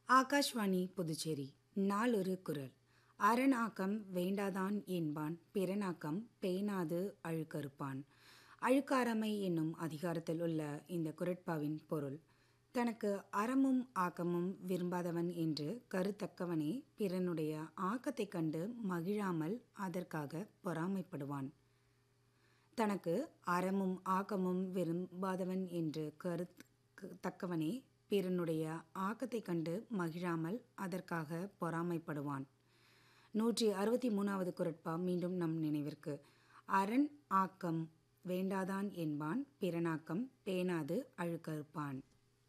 ஆகாஷ்வாணி புதுச்சேரி நாளொரு குரல் அரணாக்கம் வேண்டாதான் என்பான் பிறனாக்கம் பேணாது அழுக்கறுப்பான் அழுக்காரமை என்னும் அதிகாரத்தில் உள்ள இந்த குரட்பாவின் பொருள் தனக்கு அறமும் ஆக்கமும் விரும்பாதவன் என்று கருத்தக்கவனே பிறனுடைய ஆக்கத்தைக் கண்டு மகிழாமல் அதற்காக பொறாமைப்படுவான் தனக்கு அறமும் ஆக்கமும் விரும்பாதவன் என்று கருத் தக்கவனே பிறனுடைய ஆக்கத்தைக் கண்டு மகிழாமல் அதற்காக பொறாமைப்படுவான் நூற்றி அறுபத்தி மூணாவது குரட்பா மீண்டும் நம் நினைவிற்கு அரண் ஆக்கம் வேண்டாதான் என்பான் பிறனாக்கம் பேணாது அழுக்கறுப்பான்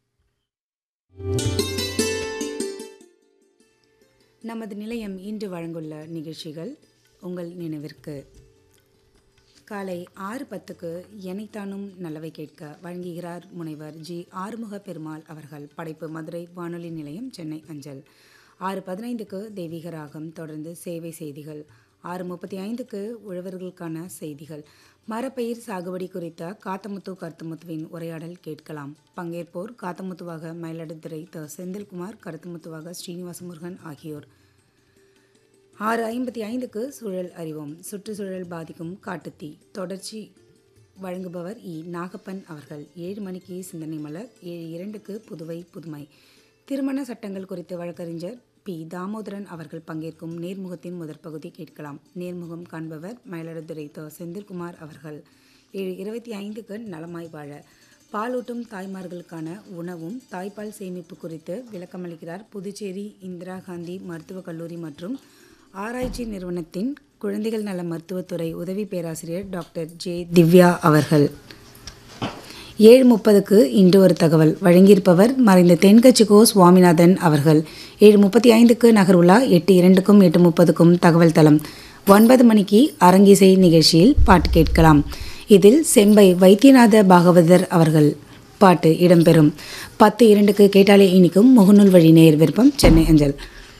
நமது நிலையம் இன்று வழங்குள்ள நிகழ்ச்சிகள் உங்கள் நினைவிற்கு காலை ஆறு பத்துக்கு எனைத்தானும் நல்லவை கேட்க வழங்குகிறார் முனைவர் ஜி ஆறுமுக பெருமாள் அவர்கள் படைப்பு மதுரை வானொலி நிலையம் சென்னை அஞ்சல் ஆறு பதினைந்துக்கு தெய்வீக ராகம் தொடர்ந்து சேவை செய்திகள் ஆறு முப்பத்தி ஐந்துக்கு உழவர்களுக்கான செய்திகள் மரப்பயிர் சாகுபடி குறித்த காத்தமுத்து கருத்துமுத்துவின் உரையாடல் கேட்கலாம் பங்கேற்போர் காத்தமுத்துவாக மயிலாடுதுறை த செந்தில்குமார் கருத்துமுத்துவாக ஸ்ரீனிவாச முருகன் ஆகியோர் ஆறு ஐம்பத்தி ஐந்துக்கு சூழல் அறிவோம் சுற்றுச்சூழல் பாதிக்கும் காட்டுத்தீ தொடர்ச்சி வழங்குபவர் இ நாகப்பன் அவர்கள் ஏழு மணிக்கு சிந்தனை மலர் ஏழு இரண்டுக்கு புதுவை புதுமை திருமண சட்டங்கள் குறித்து வழக்கறிஞர் பி தாமோதரன் அவர்கள் பங்கேற்கும் நேர்முகத்தின் முதற் பகுதி கேட்கலாம் நேர்முகம் காண்பவர் மயிலாடுதுறை த செந்தில்குமார் அவர்கள் ஏழு இருபத்தி ஐந்துக்கு நலமாய் வாழ பாலூட்டும் தாய்மார்களுக்கான உணவும் தாய்ப்பால் சேமிப்பு குறித்து விளக்கமளிக்கிறார் புதுச்சேரி இந்திரா காந்தி மருத்துவக் கல்லூரி மற்றும் ஆராய்ச்சி நிறுவனத்தின் குழந்தைகள் நல மருத்துவத்துறை உதவி பேராசிரியர் டாக்டர் ஜே திவ்யா அவர்கள் ஏழு முப்பதுக்கு இன்று ஒரு தகவல் வழங்கியிருப்பவர் மறைந்த தென்கட்சிகோ சுவாமிநாதன் அவர்கள் ஏழு முப்பத்தி ஐந்துக்கு நகர்வுலா எட்டு இரண்டுக்கும் எட்டு முப்பதுக்கும் தகவல் தளம் ஒன்பது மணிக்கு அரங்கிசை நிகழ்ச்சியில் பாட்டு கேட்கலாம் இதில் செம்பை வைத்தியநாத பாகவதர் அவர்கள் பாட்டு இடம்பெறும் பத்து இரண்டுக்கு கேட்டாலே இனிக்கும் முகநூல் வழி நேர் விருப்பம் சென்னை அஞ்சல்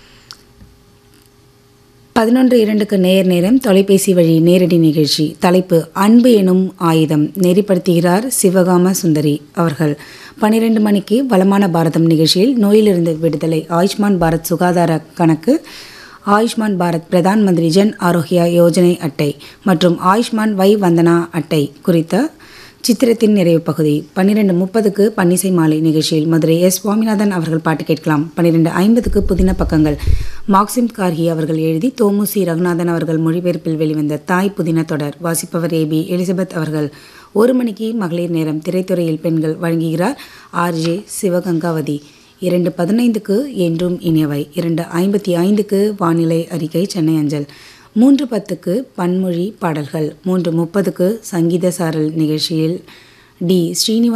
பதினொன்று இரண்டுக்கு நேர் நேரம் தொலைபேசி வழி நேரடி நிகழ்ச்சி தலைப்பு அன்பு எனும் ஆயுதம் நெறிப்படுத்துகிறார் சிவகாம சுந்தரி அவர்கள் பன்னிரெண்டு மணிக்கு வளமான பாரதம் நிகழ்ச்சியில் நோயிலிருந்து விடுதலை ஆயுஷ்மான் பாரத் சுகாதார கணக்கு ஆயுஷ்மான் பாரத் பிரதான் மந்திரி ஜன் ஆரோக்கியா யோஜனை அட்டை மற்றும் ஆயுஷ்மான் வை வந்தனா அட்டை குறித்த சித்திரத்தின் நிறைவு பகுதி பன்னிரெண்டு முப்பதுக்கு பன்னிசை மாலை நிகழ்ச்சியில் மதுரை எஸ் சுவாமிநாதன் அவர்கள் பாட்டு கேட்கலாம் பன்னிரெண்டு ஐம்பதுக்கு புதின பக்கங்கள் மார்க்சிம் கார்கி அவர்கள் எழுதி தோமுசி ரகுநாதன் அவர்கள் மொழிபெயர்ப்பில் வெளிவந்த தாய் புதின தொடர் வாசிப்பவர் ஏ பி எலிசபெத் அவர்கள் ஒரு மணிக்கு மகளிர் நேரம் திரைத்துறையில் பெண்கள் வழங்குகிறார் ஆர் ஜே சிவகங்காவதி இரண்டு பதினைந்துக்கு என்றும் இனியவை இரண்டு ஐம்பத்தி ஐந்துக்கு வானிலை அறிக்கை சென்னை அஞ்சல் மூன்று பத்துக்கு பன்மொழி பாடல்கள் மூன்று முப்பதுக்கு சங்கீத சாரல் நிகழ்ச்சியில் டி ஸ்ரீனிவாஸ்